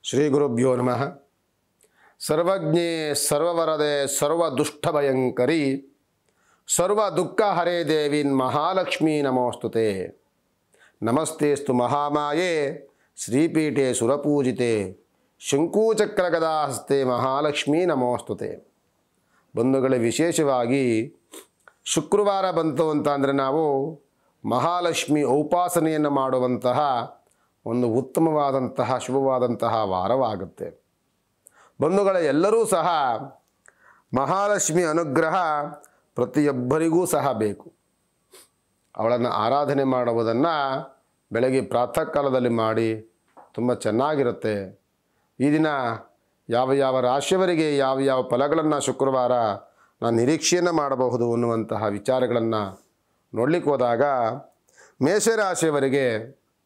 ಶ್ರೀ ಗುರುಭ್ಯೋ ನಮಃ ಸರ್ವಜ್ಞೆ ಸರ್ವವರದೆ ಸರ್ವ ದುಷ್ಟಭಯಂಕರಿ ಸರ್ವ ದುಃಖ ಹರೇ ದೇವಿನ್ ಮಹಾಲಕ್ಷ್ಮೀ ನಮೋಸ್ತುತೆ ನಮಸ್ತೆಸ್ತು ಮಹಾಮಾಯೆ ಶ್ರೀಪೀಠೆ ಸುರಪೂಜಿತೆ ಶಂಕೂಚಕ್ರಗದಾಹಸ್ತೆ ಮಹಾಲಕ್ಷ್ಮೀ ನಮೋಸ್ತುತೆ ಬಂಧುಗಳೇ ವಿಶೇಷವಾಗಿ ಶುಕ್ರವಾರ ಬಂತು ಅಂತ ಅಂದರೆ ನಾವು ಮಹಾಲಕ್ಷ್ಮಿ ಉಪಾಸನೆಯನ್ನು ಮಾಡುವಂತಹ ಒಂದು ಉತ್ತಮವಾದಂತಹ ಶುಭವಾದಂತಹ ವಾರವಾಗುತ್ತೆ ಬಂಧುಗಳ ಎಲ್ಲರೂ ಸಹ ಮಹಾಲಕ್ಷ್ಮಿ ಅನುಗ್ರಹ ಪ್ರತಿಯೊಬ್ಬರಿಗೂ ಸಹ ಬೇಕು ಅವಳನ್ನು ಆರಾಧನೆ ಮಾಡುವುದನ್ನು ಬೆಳಗ್ಗೆ ಪ್ರಾತಃ ಕಾಲದಲ್ಲಿ ಮಾಡಿ ತುಂಬ ಚೆನ್ನಾಗಿರುತ್ತೆ ಈ ದಿನ ಯಾವ ಯಾವ ರಾಶಿಯವರಿಗೆ ಯಾವ ಯಾವ ಫಲಗಳನ್ನು ಶುಕ್ರವಾರ ನಾನು ನಿರೀಕ್ಷೆಯನ್ನು ಮಾಡಬಹುದು ಅನ್ನುವಂತಹ ವಿಚಾರಗಳನ್ನು ನೋಡಲಿಕ್ಕೆ ಹೋದಾಗ ಮೇಷರಾಶಿಯವರಿಗೆ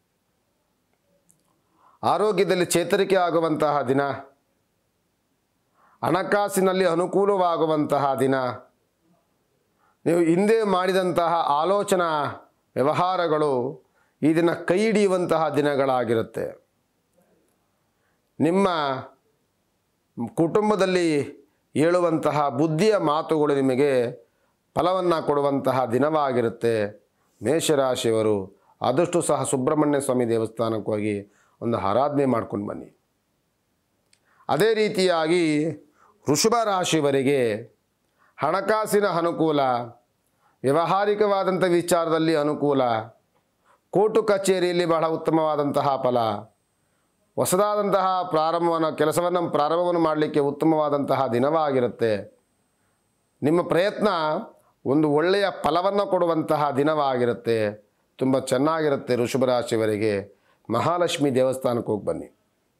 ಆರೋಗ್ಯದಲ್ಲಿ ಚೇತರಿಕೆ ಆಗುವಂತಹ ದಿನ ಹಣಕಾಸಿನಲ್ಲಿ ಅನುಕೂಲವಾಗುವಂತಹ ದಿನ ನೀವು ಹಿಂದೆ ಮಾಡಿದಂತಹ ಆಲೋಚನಾ ವ್ಯವಹಾರಗಳು ಈ ದಿನ ಕೈ ಹಿಡಿಯುವಂತಹ ದಿನಗಳಾಗಿರುತ್ತೆ ನಿಮ್ಮ ಕುಟುಂಬದಲ್ಲಿ ಹೇಳುವಂತಹ ಬುದ್ಧಿಯ ಮಾತುಗಳು ನಿಮಗೆ ಫಲವನ್ನು ಕೊಡುವಂತಹ ದಿನವಾಗಿರುತ್ತೆ ಮೇಷರಾಶಿಯವರು ಆದಷ್ಟು ಸಹ ಸುಬ್ರಹ್ಮಣ್ಯ ಸ್ವಾಮಿ ದೇವಸ್ಥಾನಕ್ಕೆ ಹೋಗಿ ಒಂದು ಆರಾಧನೆ ಮಾಡ್ಕೊಂಡು ಬನ್ನಿ ಅದೇ ರೀತಿಯಾಗಿ ವೃಷಭ ರಾಶಿಯವರಿಗೆ ಹಣಕಾಸಿನ ಅನುಕೂಲ ವ್ಯಾವಹಾರಿಕವಾದಂಥ ವಿಚಾರದಲ್ಲಿ ಅನುಕೂಲ ಕೋರ್ಟು ಕಚೇರಿಯಲ್ಲಿ ಬಹಳ ಉತ್ತಮವಾದಂತಹ ಫಲ ಹೊಸದಾದಂತಹ ಪ್ರಾರಂಭವನ್ನು ಕೆಲಸವನ್ನು ಪ್ರಾರಂಭವನ್ನು ಮಾಡಲಿಕ್ಕೆ ಉತ್ತಮವಾದಂತಹ ದಿನವಾಗಿರುತ್ತೆ ನಿಮ್ಮ ಪ್ರಯತ್ನ ಒಂದು ಒಳ್ಳೆಯ ಫಲವನ್ನು ಕೊಡುವಂತಹ ದಿನವಾಗಿರುತ್ತೆ ತುಂಬ ಚೆನ್ನಾಗಿರುತ್ತೆ ಋಷಭ ರಾಶಿಯವರಿಗೆ ಮಹಾಲಕ್ಷ್ಮಿ ದೇವಸ್ಥಾನಕ್ಕೆ ಹೋಗಿ ಬನ್ನಿ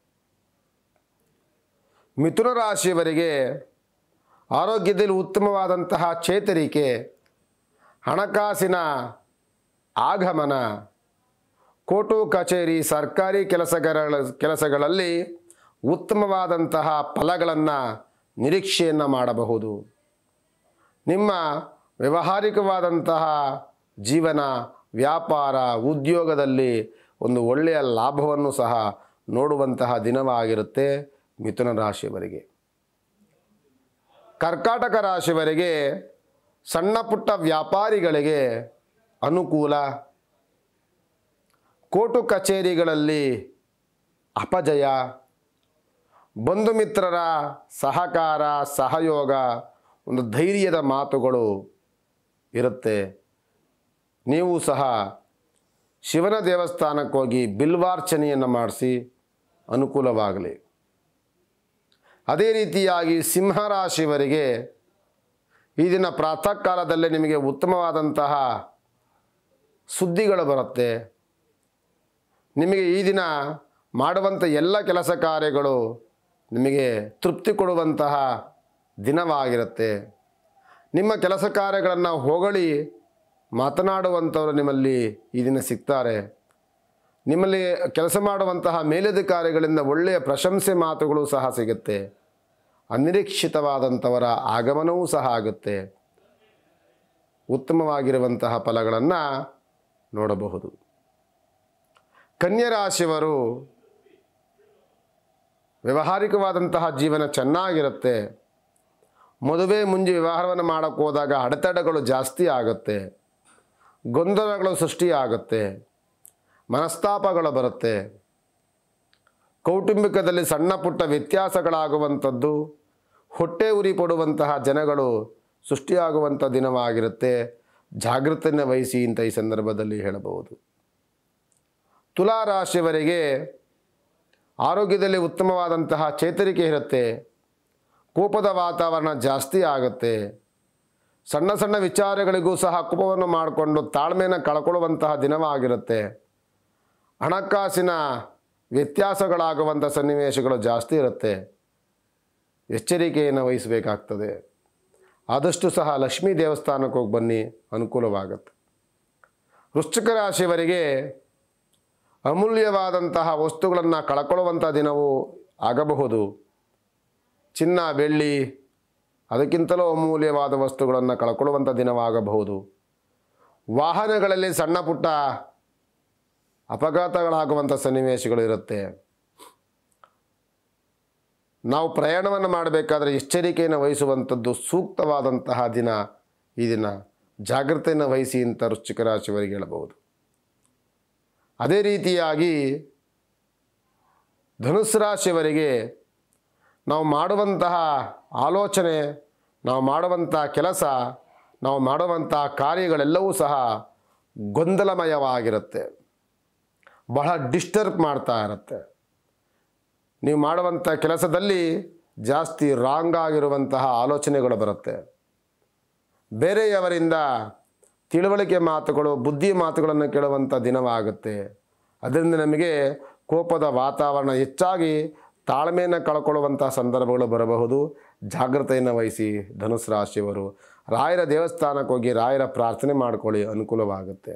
ಮಿಥುನ ರಾಶಿಯವರಿಗೆ ಆರೋಗ್ಯದಲ್ಲಿ ಉತ್ತಮವಾದಂತಹ ಚೇತರಿಕೆ ಹಣಕಾಸಿನ ಆಗಮನ ಕೋರ್ಟು ಕಚೇರಿ ಸರ್ಕಾರಿ ಕೆಲಸಗಳ ಕೆಲಸಗಳಲ್ಲಿ ಉತ್ತಮವಾದಂತಹ ಫಲಗಳನ್ನು ನಿರೀಕ್ಷೆಯನ್ನು ಮಾಡಬಹುದು ನಿಮ್ಮ ವ್ಯಾವಹಾರಿಕವಾದಂತಹ ಜೀವನ ವ್ಯಾಪಾರ ಉದ್ಯೋಗದಲ್ಲಿ ಒಂದು ಒಳ್ಳೆಯ ಲಾಭವನ್ನು ಸಹ ನೋಡುವಂತಹ ದಿನವಾಗಿರುತ್ತೆ ಮಿಥುನ ರಾಶಿಯವರಿಗೆ ಕರ್ಕಾಟಕ ರಾಶಿಯವರಿಗೆ ಸಣ್ಣ ಪುಟ್ಟ ವ್ಯಾಪಾರಿಗಳಿಗೆ ಅನುಕೂಲ ಕೋರ್ಟು ಕಚೇರಿಗಳಲ್ಲಿ ಅಪಜಯ ಬಂಧು ಮಿತ್ರರ ಸಹಕಾರ ಸಹಯೋಗ ಒಂದು ಧೈರ್ಯದ ಮಾತುಗಳು ಇರುತ್ತೆ ನೀವು ಸಹ ಶಿವನ ದೇವಸ್ಥಾನಕ್ಕೆ ಹೋಗಿ ಬಿಲ್ವಾರ್ಚನೆಯನ್ನು ಮಾಡಿಸಿ ಅನುಕೂಲವಾಗಲಿ ಅದೇ ರೀತಿಯಾಗಿ ಸಿಂಹರಾಶಿಯವರಿಗೆ ಈ ದಿನ ಪ್ರಾತಃ ಕಾಲದಲ್ಲೇ ನಿಮಗೆ ಉತ್ತಮವಾದಂತಹ ಸುದ್ದಿಗಳು ಬರುತ್ತೆ ನಿಮಗೆ ಈ ದಿನ ಮಾಡುವಂಥ ಎಲ್ಲ ಕೆಲಸ ಕಾರ್ಯಗಳು ನಿಮಗೆ ತೃಪ್ತಿ ಕೊಡುವಂತಹ ದಿನವಾಗಿರುತ್ತೆ ನಿಮ್ಮ ಕೆಲಸ ಕಾರ್ಯಗಳನ್ನು ಹೊಗಳಿ ಮಾತನಾಡುವಂಥವರು ನಿಮ್ಮಲ್ಲಿ ಈ ದಿನ ಸಿಗ್ತಾರೆ ನಿಮ್ಮಲ್ಲಿ ಕೆಲಸ ಮಾಡುವಂತಹ ಮೇಲಧಿಕಾರಿಗಳಿಂದ ಒಳ್ಳೆಯ ಪ್ರಶಂಸೆ ಮಾತುಗಳು ಸಹ ಸಿಗುತ್ತೆ ಅನಿರೀಕ್ಷಿತವಾದಂಥವರ ಆಗಮನವೂ ಸಹ ಆಗುತ್ತೆ ಉತ್ತಮವಾಗಿರುವಂತಹ ಫಲಗಳನ್ನು ನೋಡಬಹುದು ಕನ್ಯರಾಶಿಯವರು ವ್ಯಾವಹಾರಿಕವಾದಂತಹ ಜೀವನ ಚೆನ್ನಾಗಿರುತ್ತೆ ಮದುವೆ ಮುಂಜಿ ವ್ಯವಹಾರವನ್ನು ಮಾಡೋಕ್ಕೆ ಹೋದಾಗ ಅಡೆತಡೆಗಳು ಜಾಸ್ತಿ ಆಗುತ್ತೆ ಗೊಂದಲಗಳು ಸೃಷ್ಟಿಯಾಗುತ್ತೆ ಮನಸ್ತಾಪಗಳು ಬರುತ್ತೆ ಕೌಟುಂಬಿಕದಲ್ಲಿ ಸಣ್ಣ ಪುಟ್ಟ ವ್ಯತ್ಯಾಸಗಳಾಗುವಂಥದ್ದು ಹೊಟ್ಟೆ ಉರಿ ಪಡುವಂತಹ ಜನಗಳು ಸೃಷ್ಟಿಯಾಗುವಂಥ ದಿನವಾಗಿರುತ್ತೆ ಜಾಗೃತಿಯನ್ನು ವಹಿಸಿ ಅಂತ ಈ ಸಂದರ್ಭದಲ್ಲಿ ಹೇಳಬಹುದು ತುಲಾ ರಾಶಿಯವರಿಗೆ ಆರೋಗ್ಯದಲ್ಲಿ ಉತ್ತಮವಾದಂತಹ ಚೇತರಿಕೆ ಇರುತ್ತೆ ಕೋಪದ ವಾತಾವರಣ ಜಾಸ್ತಿ ಆಗುತ್ತೆ ಸಣ್ಣ ಸಣ್ಣ ವಿಚಾರಗಳಿಗೂ ಸಹ ಕೋಪವನ್ನು ಮಾಡಿಕೊಂಡು ತಾಳ್ಮೆಯನ್ನು ಕಳ್ಕೊಳ್ಳುವಂತಹ ದಿನವಾಗಿರುತ್ತೆ ಹಣಕಾಸಿನ ವ್ಯತ್ಯಾಸಗಳಾಗುವಂಥ ಸನ್ನಿವೇಶಗಳು ಜಾಸ್ತಿ ಇರುತ್ತೆ ಎಚ್ಚರಿಕೆಯನ್ನು ವಹಿಸಬೇಕಾಗ್ತದೆ ಆದಷ್ಟು ಸಹ ಲಕ್ಷ್ಮೀ ದೇವಸ್ಥಾನಕ್ಕೆ ಹೋಗಿ ಬನ್ನಿ ಅನುಕೂಲವಾಗುತ್ತೆ ವೃಶ್ಚಿಕ ರಾಶಿಯವರಿಗೆ ಅಮೂಲ್ಯವಾದಂತಹ ವಸ್ತುಗಳನ್ನು ಕಳ್ಕೊಳ್ಳುವಂಥ ದಿನವೂ ಆಗಬಹುದು ಚಿನ್ನ ಬೆಳ್ಳಿ ಅದಕ್ಕಿಂತಲೂ ಅಮೂಲ್ಯವಾದ ವಸ್ತುಗಳನ್ನು ಕಳ್ಕೊಳ್ಳುವಂಥ ದಿನವಾಗಬಹುದು ವಾಹನಗಳಲ್ಲಿ ಸಣ್ಣ ಪುಟ್ಟ ಅಪಘಾತಗಳಾಗುವಂಥ ಸನ್ನಿವೇಶಗಳು ಇರುತ್ತೆ ನಾವು ಪ್ರಯಾಣವನ್ನು ಮಾಡಬೇಕಾದ್ರೆ ಎಚ್ಚರಿಕೆಯನ್ನು ವಹಿಸುವಂಥದ್ದು ಸೂಕ್ತವಾದಂತಹ ದಿನ ಈ ದಿನ ಜಾಗ್ರತೆಯನ್ನು ವಹಿಸಿ ಅಂತ ವೃಶ್ಚಿಕ ರಾಶಿಯವರಿಗೆ ಹೇಳಬಹುದು ಅದೇ ರೀತಿಯಾಗಿ ಧನುಸ್ಸು ರಾಶಿಯವರಿಗೆ ನಾವು ಮಾಡುವಂತಹ ಆಲೋಚನೆ ನಾವು ಮಾಡುವಂತಹ ಕೆಲಸ ನಾವು ಮಾಡುವಂತಹ ಕಾರ್ಯಗಳೆಲ್ಲವೂ ಸಹ ಗೊಂದಲಮಯವಾಗಿರುತ್ತೆ ಬಹಳ ಡಿಸ್ಟರ್ಬ್ ಮಾಡ್ತಾ ಇರುತ್ತೆ ನೀವು ಮಾಡುವಂಥ ಕೆಲಸದಲ್ಲಿ ಜಾಸ್ತಿ ರಾಂಗ್ ಆಗಿರುವಂತಹ ಆಲೋಚನೆಗಳು ಬರುತ್ತೆ ಬೇರೆಯವರಿಂದ ತಿಳುವಳಿಕೆ ಮಾತುಗಳು ಬುದ್ಧಿ ಮಾತುಗಳನ್ನು ಕೇಳುವಂಥ ದಿನವಾಗುತ್ತೆ ಅದರಿಂದ ನಮಗೆ ಕೋಪದ ವಾತಾವರಣ ಹೆಚ್ಚಾಗಿ ತಾಳ್ಮೆಯನ್ನು ಕಳ್ಕೊಳ್ಳುವಂಥ ಸಂದರ್ಭಗಳು ಬರಬಹುದು ಜಾಗ್ರತೆಯನ್ನು ವಹಿಸಿ ಧನುಸ್ ರಾಶಿಯವರು ರಾಯರ ದೇವಸ್ಥಾನಕ್ಕೆ ಹೋಗಿ ರಾಯರ ಪ್ರಾರ್ಥನೆ ಮಾಡ್ಕೊಳ್ಳಿ ಅನುಕೂಲವಾಗುತ್ತೆ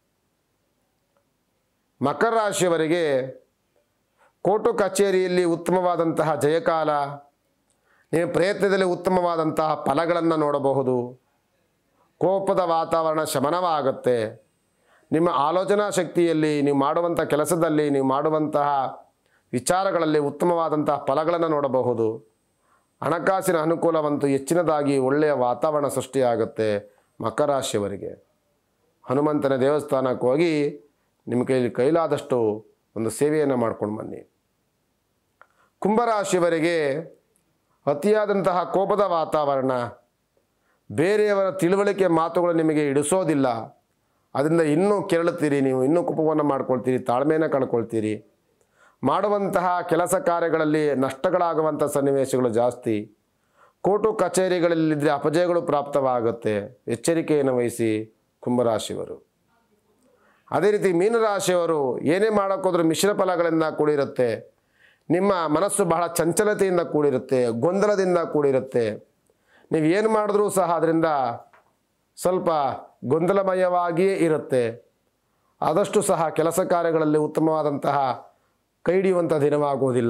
ಮಕರ ರಾಶಿಯವರಿಗೆ ಕೋರ್ಟು ಕಚೇರಿಯಲ್ಲಿ ಉತ್ತಮವಾದಂತಹ ಜಯಕಾಲ ನೀವು ಪ್ರಯತ್ನದಲ್ಲಿ ಉತ್ತಮವಾದಂತಹ ಫಲಗಳನ್ನು ನೋಡಬಹುದು ಕೋಪದ ವಾತಾವರಣ ಶಮನವಾಗುತ್ತೆ ನಿಮ್ಮ ಆಲೋಚನಾ ಶಕ್ತಿಯಲ್ಲಿ ನೀವು ಮಾಡುವಂಥ ಕೆಲಸದಲ್ಲಿ ನೀವು ಮಾಡುವಂತಹ ವಿಚಾರಗಳಲ್ಲಿ ಉತ್ತಮವಾದಂತಹ ಫಲಗಳನ್ನು ನೋಡಬಹುದು ಹಣಕಾಸಿನ ಅನುಕೂಲವಂತೂ ಹೆಚ್ಚಿನದಾಗಿ ಒಳ್ಳೆಯ ವಾತಾವರಣ ಸೃಷ್ಟಿಯಾಗುತ್ತೆ ಮಕರ ರಾಶಿಯವರಿಗೆ ಹನುಮಂತನ ದೇವಸ್ಥಾನಕ್ಕೆ ಹೋಗಿ ನಿಮ್ಮ ಕೈಲಿ ಕೈಲಾದಷ್ಟು ಒಂದು ಸೇವೆಯನ್ನು ಮಾಡ್ಕೊಂಡು ಬನ್ನಿ ಕುಂಭರಾಶಿಯವರಿಗೆ ಅತಿಯಾದಂತಹ ಕೋಪದ ವಾತಾವರಣ ಬೇರೆಯವರ ತಿಳುವಳಿಕೆ ಮಾತುಗಳು ನಿಮಗೆ ಇಡಿಸೋದಿಲ್ಲ ಅದರಿಂದ ಇನ್ನೂ ಕೆರಳುತ್ತೀರಿ ನೀವು ಇನ್ನೂ ಕೋಪವನ್ನು ಮಾಡ್ಕೊಳ್ತೀರಿ ತಾಳ್ಮೆಯನ್ನು ಕಳ್ಕೊಳ್ತೀರಿ ಮಾಡುವಂತಹ ಕೆಲಸ ಕಾರ್ಯಗಳಲ್ಲಿ ನಷ್ಟಗಳಾಗುವಂಥ ಸನ್ನಿವೇಶಗಳು ಜಾಸ್ತಿ ಕೋರ್ಟು ಕಚೇರಿಗಳಲ್ಲಿದ್ದರೆ ಅಪಜಯಗಳು ಪ್ರಾಪ್ತವಾಗುತ್ತೆ ಎಚ್ಚರಿಕೆಯನ್ನು ವಹಿಸಿ ಕುಂಭರಾಶಿಯವರು ಅದೇ ರೀತಿ ಮೀನರಾಶಿಯವರು ಏನೇ ಮಾಡೋಕ್ಕೋದ್ರೂ ಮಿಶ್ರ ಫಲಗಳಿಂದ ಕೂಡಿರುತ್ತೆ ನಿಮ್ಮ ಮನಸ್ಸು ಬಹಳ ಚಂಚಲತೆಯಿಂದ ಕೂಡಿರುತ್ತೆ ಗೊಂದಲದಿಂದ ಕೂಡಿರುತ್ತೆ ನೀವು ಏನು ಮಾಡಿದ್ರೂ ಸಹ ಅದರಿಂದ ಸ್ವಲ್ಪ ಗೊಂದಲಮಯವಾಗಿಯೇ ಇರುತ್ತೆ ಆದಷ್ಟು ಸಹ ಕೆಲಸ ಕಾರ್ಯಗಳಲ್ಲಿ ಉತ್ತಮವಾದಂತಹ ಕೈ ಹಿಡಿಯುವಂಥ ದಿನವಾಗುವುದಿಲ್ಲ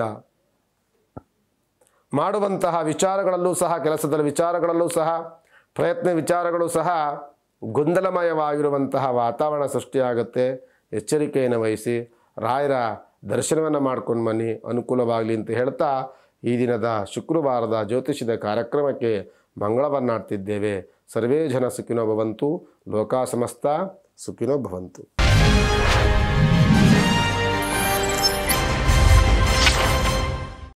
ಮಾಡುವಂತಹ ವಿಚಾರಗಳಲ್ಲೂ ಸಹ ಕೆಲಸದ ವಿಚಾರಗಳಲ್ಲೂ ಸಹ ಪ್ರಯತ್ನ ವಿಚಾರಗಳು ಸಹ ಗೊಂದಲಮಯವಾಗಿರುವಂತಹ ವಾತಾವರಣ ಸೃಷ್ಟಿಯಾಗುತ್ತೆ ಎಚ್ಚರಿಕೆಯನ್ನು ವಹಿಸಿ ರಾಯರ ದರ್ಶನವನ್ನು ಮಾಡ್ಕೊಂಡು ಬನ್ನಿ ಅನುಕೂಲವಾಗಲಿ ಅಂತ ಹೇಳ್ತಾ ಈ ದಿನದ ಶುಕ್ರವಾರದ ಜ್ಯೋತಿಷದ ಕಾರ್ಯಕ್ರಮಕ್ಕೆ ಮಂಗಳವನ್ನಾಡ್ತಿದ್ದೇವೆ ಸರ್ವೇ ಜನ ಸುಖಿನೋ ಭವಂತು ಲೋಕ ಸಮಸ್ತ ಸುಖಿನೋ ಭವಂತು